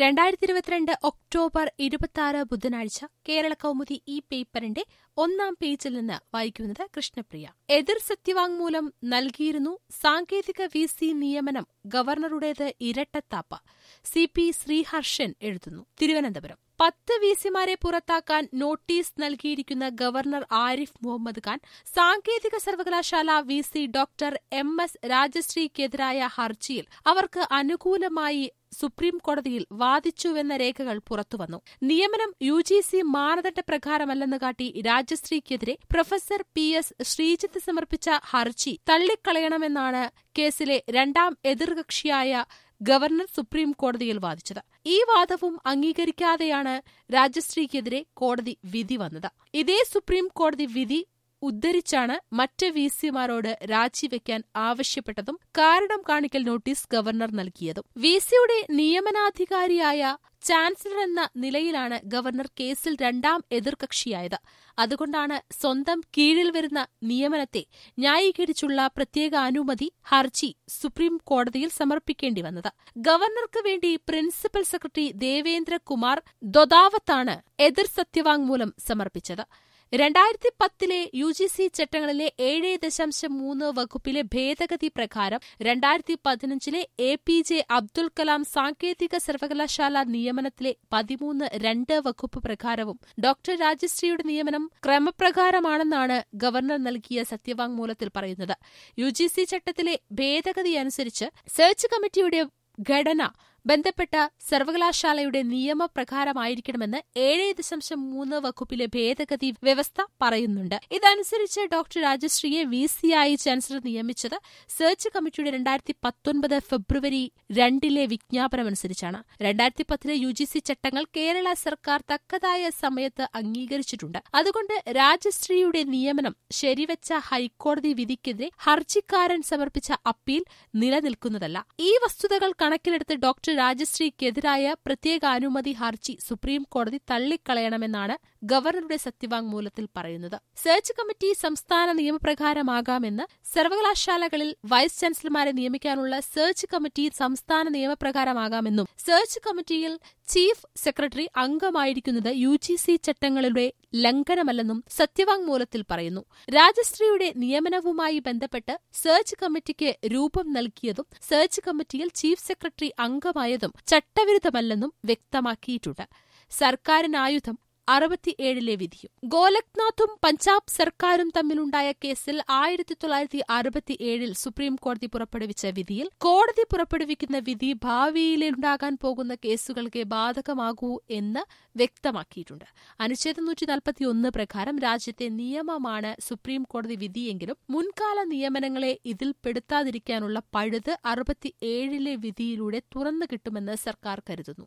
രണ്ടായിരത്തി ഇരുപത്തിരണ്ട് ഒക്ടോബർ ഇരുപത്തി ആറ് ബുധനാഴ്ച കേരള കൗമുദി ഈ പേപ്പറിന്റെ ഒന്നാം പേജിൽ നിന്ന് വായിക്കുന്നത് കൃഷ്ണപ്രിയ എതിർ സത്യവാങ്മൂലം നൽകിയിരുന്നു സാങ്കേതിക വി സി നിയമനം ഗവർണറുടേത് ഇരട്ടത്താപ്പ സി പി ശ്രീഹർഷൻ എഴുതുന്നു തിരുവനന്തപുരം പത്ത് വിസിമാരെ പുറത്താക്കാൻ നോട്ടീസ് നൽകിയിരിക്കുന്ന ഗവർണർ ആരിഫ് മുഹമ്മദ് ഖാൻ സാങ്കേതിക സർവകലാശാല V C doctor M S രാജശ്രീക്കെതിരായ ഹർജിയിൽ അവർക്ക് അനുകൂലമായി സുപ്രീം കോടതിയിൽ വാദിച്ചുവെന്ന രേഖകൾ പുറത്തുവന്നു നിയമനം യു ജി സി മാനദണ്ഡ പ്രകാരമല്ലെന്ന് കാട്ടി രാജശ്രീക്കെതിരെ പ്രൊഫസർ പി എസ് ശ്രീജിത്ത് സമർപ്പിച്ച ഹർജി തള്ളിക്കളയണമെന്നാണ് കേസിലെ രണ്ടാം എതിർകക്ഷിയായ ഗവർണർ സുപ്രീം കോടതിയിൽ വാദിച്ചത് ഈ വാദവും അംഗീകരിക്കാതെയാണ് രാജശ്രീക്കെതിരെ കോടതി വിധി വന്നത് ഇതേ സുപ്രീം കോടതി വിധി ഉദ്ധരിച്ചാണ് മറ്റ് വി സിമാരോട് രാജിവെക്കാൻ ആവശ്യപ്പെട്ടതും കാരണം കാണിക്കൽ നോട്ടീസ് ഗവർണർ നൽകിയതും വി സിയുടെ നിയമനാധികാരിയായ ചാൻസലർ എന്ന നിലയിലാണ് ഗവർണർ കേസിൽ രണ്ടാം എതിർകക്ഷിയായത് അതുകൊണ്ടാണ് സ്വന്തം കീഴിൽ വരുന്ന നിയമനത്തെ ന്യായീകരിച്ചുള്ള പ്രത്യേക അനുമതി ഹർജി സുപ്രീം കോടതിയിൽ സമർപ്പിക്കേണ്ടി വന്നത് ഗവർണർക്ക് വേണ്ടി പ്രിൻസിപ്പൽ സെക്രട്ടറി ദേവേന്ദ്ര കുമാർ ദൊദാവത്താണ് എതിർ സത്യവാങ്മൂലം സമർപ്പിച്ചത് രണ്ടായിരത്തി പത്തിലെ യു ജി സി ചട്ടങ്ങളിലെ ഏഴ് ദശാംശം മൂന്ന് വകുപ്പിലെ ഭേദഗതി പ്രകാരം രണ്ടായിരത്തി പതിനഞ്ചിലെ A P J Abdul Kalam സാങ്കേതിക സർവകലാശാല നിയമനത്തിലെ പതിമൂന്ന് രണ്ട് വകുപ്പ് പ്രകാരവും ഡോക്ടർ രാജശ്രീയുടെ നിയമനം ക്രമപ്രകാരമാണെന്നാണ് ഗവർണർ നൽകിയ സത്യവാങ്മൂലത്തിൽ പറയുന്നത് യു ജി സി ചട്ടത്തിലെ ഭേദഗതി അനുസരിച്ച് സെർച്ച് കമ്മിറ്റിയുടെ ഘടന ബന്ധപ്പെട്ട സർവകലാശാലയുടെ നിയമപ്രകാരമായിരിക്കണമെന്ന് ഏഴ് ദശാംശം മൂന്ന് വകുപ്പിലെ ഭേദഗതി വ്യവസ്ഥ പറയുന്നുണ്ട് ഇതനുസരിച്ച് ഡോക്ടർ രാജശ്രീയെ വി സിയായി ചാൻസലർ നിയമിച്ചത് സെർച്ച് കമ്മിറ്റിയുടെ രണ്ടായിരത്തി പത്തൊൻപത് ഫെബ്രുവരി രണ്ടിലെ വിജ്ഞാപനമനുസരിച്ചാണ് രണ്ടായിരത്തി പത്തിലെ യു ജി സി ചട്ടങ്ങൾ കേരള സർക്കാർ തക്കതായ സമയത്ത് അംഗീകരിച്ചിട്ടുണ്ട് അതുകൊണ്ട് രാജശ്രീയുടെ നിയമനം ശരിവെച്ച ഹൈക്കോടതി വിധിക്കെതിരെ ഹർജിക്കാരൻ സമർപ്പിച്ച അപ്പീൽ നിലനിൽക്കുന്നതല്ല ഈ വസ്തുതകൾ കണക്കിലെടുത്ത് ഡോക്ടർ രാജശ്രീക്കെതിരായ പ്രത്യേക അനുമതി ഹർജി സുപ്രീം കോടതി തള്ളിക്കളയണമെന്നാണ് ഗവർണറുടെ സത്യവാങ്മൂലത്തിൽ പറയുന്നത് സെർച്ച് കമ്മിറ്റി സംസ്ഥാന നിയമപ്രകാരമാകാമെന്ന് സർവകലാശാലകളിൽ വൈസ് ചാൻസലർമാരെ നിയമിക്കാനുള്ള സെർച്ച് കമ്മിറ്റി സംസ്ഥാന നിയമപ്രകാരമാകാമെന്നും സെർച്ച് കമ്മിറ്റിയിൽ ചീഫ് സെക്രട്ടറി അംഗമായിരിക്കുന്നത് യു ജി സി ചട്ടങ്ങളുടെ ലംഘനമല്ലെന്നും സത്യവാങ്മൂലത്തിൽ പറയുന്നു രാജശ്രീയുടെ നിയമനവുമായി ബന്ധപ്പെട്ട് സെർച്ച് കമ്മിറ്റിക്ക് രൂപം നൽകിയതും സെർച്ച് കമ്മിറ്റിയിൽ ചീഫ് സെക്രട്ടറി അംഗമായതും ചട്ടവിരുദ്ധമല്ലെന്നും വ്യക്തമാക്കിയിട്ടുണ്ട് സർക്കാരിനായുധം അറുപത്തിയേഴിലെ വിധിയും ഗോലക്നാഥും പഞ്ചാബ് സർക്കാരും തമ്മിലുണ്ടായ കേസിൽ ആയിരത്തി തൊള്ളായിരത്തി അറുപത്തിയേഴിൽ സുപ്രീം കോടതി പുറപ്പെടുവിച്ച വിധിയിൽ കോടതി പുറപ്പെടുവിക്കുന്ന വിധി ഭാവിയിലുണ്ടാകാൻ പോകുന്ന കേസുകൾക്ക് ബാധകമാകൂ എന്ന് വ്യക്തമാക്കിയിട്ടുണ്ട് അനുച്ഛേദം നൂറ്റി നാൽപ്പത്തിയൊന്ന് പ്രകാരം രാജ്യത്തെ നിയമമാണ് സുപ്രീം കോടതി വിധിയെങ്കിലും മുൻകാല നിയമനങ്ങളെ ഇതിൽ പെടുത്താതിരിക്കാനുള്ള പഴുത് അറുപത്തിയേഴിലെ വിധിയിലൂടെ തുറന്നു കിട്ടുമെന്ന് സർക്കാർ കരുതുന്നു